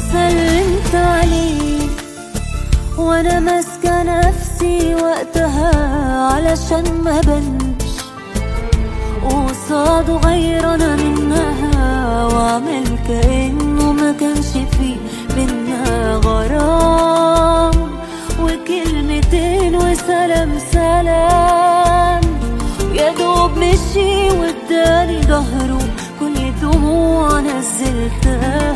سلمت عليك وانا ماسكة نفسي وقتها علشان ما بنش وقصاده غيرانة منها واعمل كأنه ما كانش فيه بينا غرام وكلمتين وسلام سلام يا دوب مشي واداني ظهره كل دموع نزلتها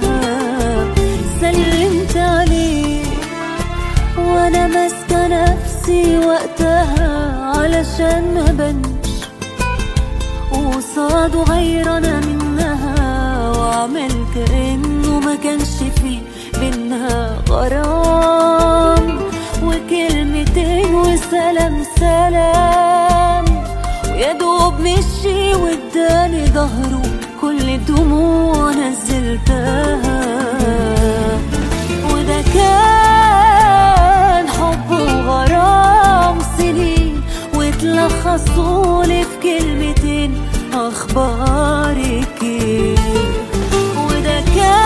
سلمت عليه وانا ماسكة نفسي وقتها علشان ما بنش وقصاده غيرانة منها واعمل كأنه ما كانش فيه بينا غرام وكلمتين وسلام سلام ويا دوب مشي واداني ظهره كل دموع نزلتها وده كان حب وغرام سنين واتلخصولي في كلمتين اخبارك ايه وده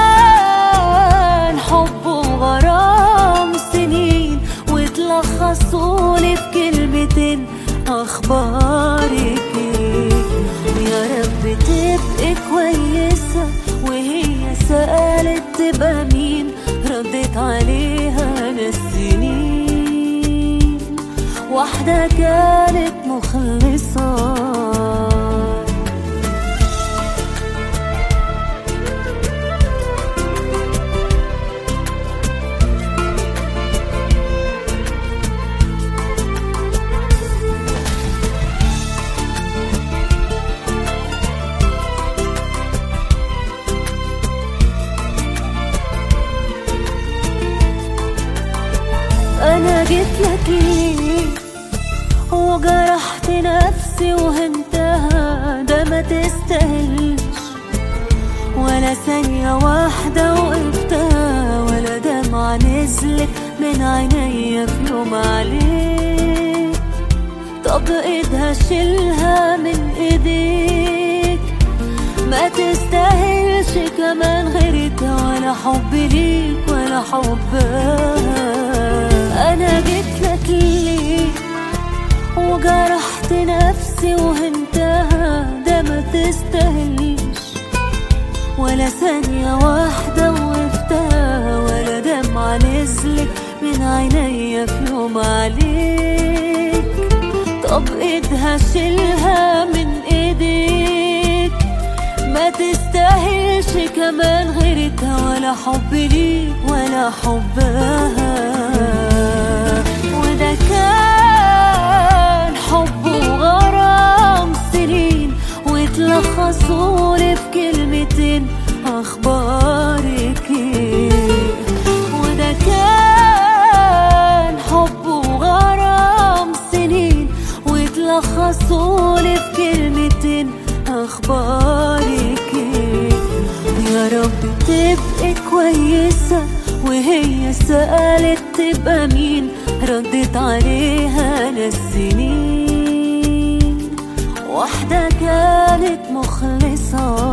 كان حب وغرام سنين واتلخصولي في كلمتين اخبارك ايه يا رب تبقي كويسة وهي سألت تبقى مين ردت عليها نسينين واحدة كانت مخلصة انا جيت لك ليه وجرحت نفسي وهنتها ده ما تستاهلش ولا ثانية واحدة وقفتها ولا دمعة نزلت من عينيا في يوم عليك طب ايدها شيلها من ايديك ما تستاهلش كمان غيرتها ولا حب ليك ولا حبها انا جيت لك ليه وجرحت نفسي وهنتها ده ما تستاهلش ولا ثانية واحدة وقفتها ولا دمعة نزلت من عينيا في يوم عليك طب ايدها شيلها من ايديك ما تستاهلش كمان غيرتها ولا حب ليك ولا حبها وده كان حب وغرام سنين واتلخصولي في كلمتين اخبارك ايه وده كان حب وغرام سنين واتلخصولي في كلمتين اخبارك ايه يا رب تبقي كويسة وهي سألت تبقى مين ردت عليها نسينين واحدة كانت مخلصة